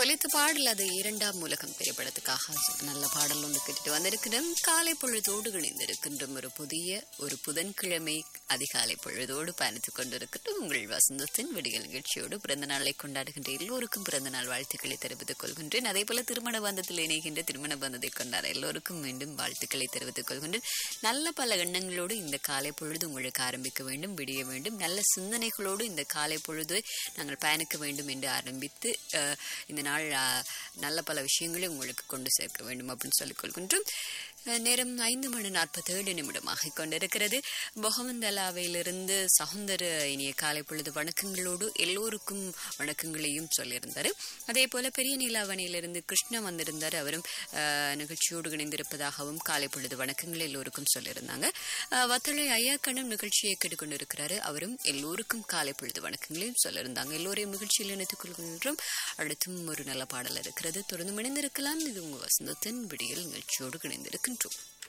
ஒலித்து பாடல் அது இரண்டாம் உலகம் திரைப்படத்துக்காக நல்ல பாடல் ஒன்று கேட்டுட்டு வந்திருக்கிறோம் காலை பொழுதோடு இணைந்திருக்கின்றோம் ஒரு புதிய ஒரு புதன்கிழமை அதிகாலை பொழுதோடு பயணித்துக் கொண்டிருக்கின்றோம் உங்கள் வசந்தத்தின் விடியல் நிகழ்ச்சியோடு பிறந்த நாளை கொண்டாடுகின்ற எல்லோருக்கும் பிறந்த நாள் வாழ்த்துக்களை தெரிவித்துக் கொள்கின்றேன் அதே போல திருமண பந்தத்தில் இணைகின்ற திருமண பந்தத்தை கொண்டாட எல்லோருக்கும் மீண்டும் வாழ்த்துக்களை தெரிவித்துக் கொள்கின்றேன் நல்ல பல எண்ணங்களோடு இந்த காலை பொழுது உங்களுக்கு ஆரம்பிக்க வேண்டும் விடிய வேண்டும் நல்ல சிந்தனைகளோடு இந்த காலை பொழுது நாங்கள் பயணிக்க வேண்டும் என்று ஆரம்பித்து அஹ், இந்த நாள் அஹ், நல்ல பல விஷயங்களை உங்களுக்கு கொண்டு சேர்க்க வேண்டும் அப்படின்னு சொல்லிக் கொள்கின்றோம் அஹ், நேரம் ஐந்து மணி நாற்பத்தேழு நிமிடமாக கொண்டிருக்கிறது பொகமந்தலாவிலிருந்து சகுந்தர இனிய காலை பொழுது வணக்கங்களோடு எல்லோருக்கும் வணக்கங்களையும் சொல்லியிருந்தார் அதே போல பெரிய நீலாவணியிலிருந்து கிருஷ்ணா வந்திருந்தார் அவரும் அஹ், நிகழ்ச்சியோடு இணைந்திருப்பதாகவும் காலை பொழுது வணக்கங்கள் எல்லோருக்கும் சொல்லியிருந்தாங்க அஹ், வத்தளை ஐயாக்கண்ணும் நிகழ்ச்சியை கேட்டுக்கொண்டிருக்கிறாரு அவரும் எல்லோருக்கும் காலை பொழுது வணக்கங்களையும் சொல்லியிருந்தாங்க எல்லோரையும் நிகழ்ச்சியில் இணைத்துக் கொள்கின்றோம் அடுத்தும் ஒரு நல்ல பாடல் இருக்கிறது தொடர்ந்து இணைந்திருக்கலாம் இது உங்க வசந்தத்தின் விடியல் நிகழ்ச்சியோடு இணைந்திருக்கின்றோம்